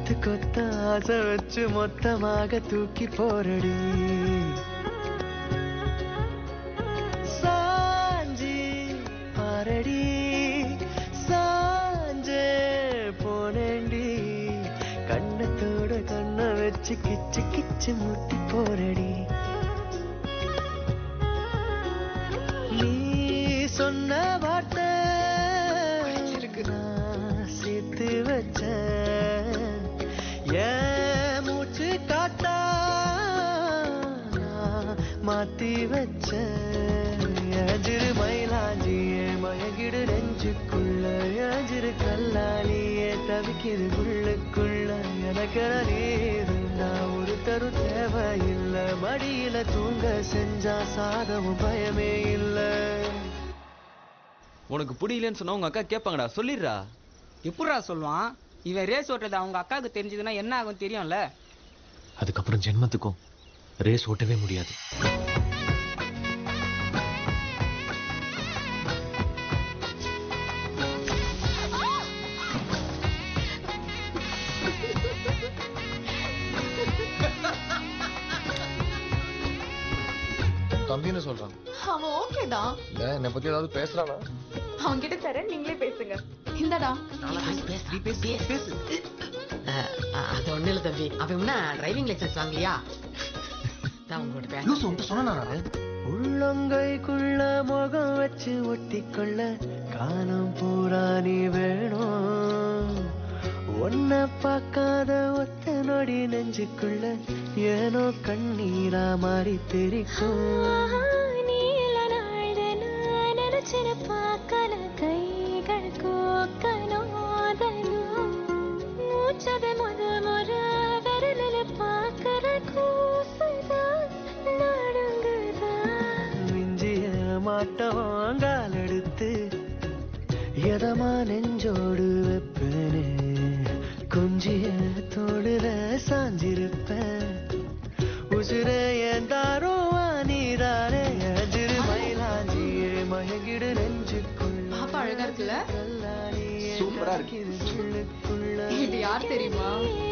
கொத்து கொத்த ஆசை வச்சு மொத்தமாக தூக்கி போரடி சாஞ்சி பாரடி சாஞ்சே போனேண்டி கண்ணத்தோட கண்ணை வச்சு கிச்சு கிச்சு முட்டி போரடி நீ சொன்ன வார்த்தை நான் சேர்த்து வச்சேன் என் மூச்சு காத்தா நான் மாத்தி வச்சேன் எஜிரு மயிலாஞ்சியே மயகிடு நெஞ்சுக்குள்ள எஜிரு கல்லாலியே தவிக்கிது உள்ளுக்குள்ள எனக்கு நீ இருந்தா ஒரு தரு தேவையில்லை மடியில தூங்க செஞ்சா சாதமும் பயமே இல்லை உனக்கு பிடிக்கலன்னு சொன்னா உங்க அக்கா கேட்பாங்கடா சொல்லிடுறா எப்படிடா சொல்லுவான் இவன் ரேஸ் ஓட்டுறது அவங்க அக்காவுக்கு தெரிஞ்சதுன்னா என்ன ஆகும் தெரியும்ல அதுக்கப்புறம் ஜென்மத்துக்கும் ரேஸ் ஓட்டவே முடியாது தம்பின்னு சொல்றான் அவன் ஓகே தான் இல்ல என்னை பத்தி ஏதாவது பேசுறானா அவன் கிட்ட தரேன் நீங்களே பேசுங்க இந்தடா அஹ், அஹ், அது ஒண்ணு இல்ல தம்பி அவன் முன்ன டிரைவிங் லைசன்ஸ் வாங்கலையா தான் உங்களோட பேச உள்ளங்கைக்குள்ள முகம் வச்சு ஒட்டிக்கொள்ள காலம் பூரா நீ வேணும் ஒன்ன பார்க்காத ஒத்த நொடி நெஞ்சுக்குள்ள ஏனோ கண்ணீரா மாறி தெரிக்கும் நீ இல்ல நாள்து நான் நினைச்சின பார்க்கல கைகள் கோக்கனோதனும் மூச்சத முத முற விரலில் பார்க்கற கூசுதான் நடுங்குதான் மிஞ்சிய மாட்டோம் கால் எடுத்து எதமா நெஞ்சோடு வைப்பேனே கொஞ்சிய தோடுல சாஞ்சிருப்பேன் உசுரே என் தாரோ நீதானே அஜிரு மயிலாஞ்சியே மயங்கிடு நெஞ்சுக்குள்ள பாப்பா அழகா இருக்குல்ல சூப்பரா இருக்கு இது யார் தெரியுமா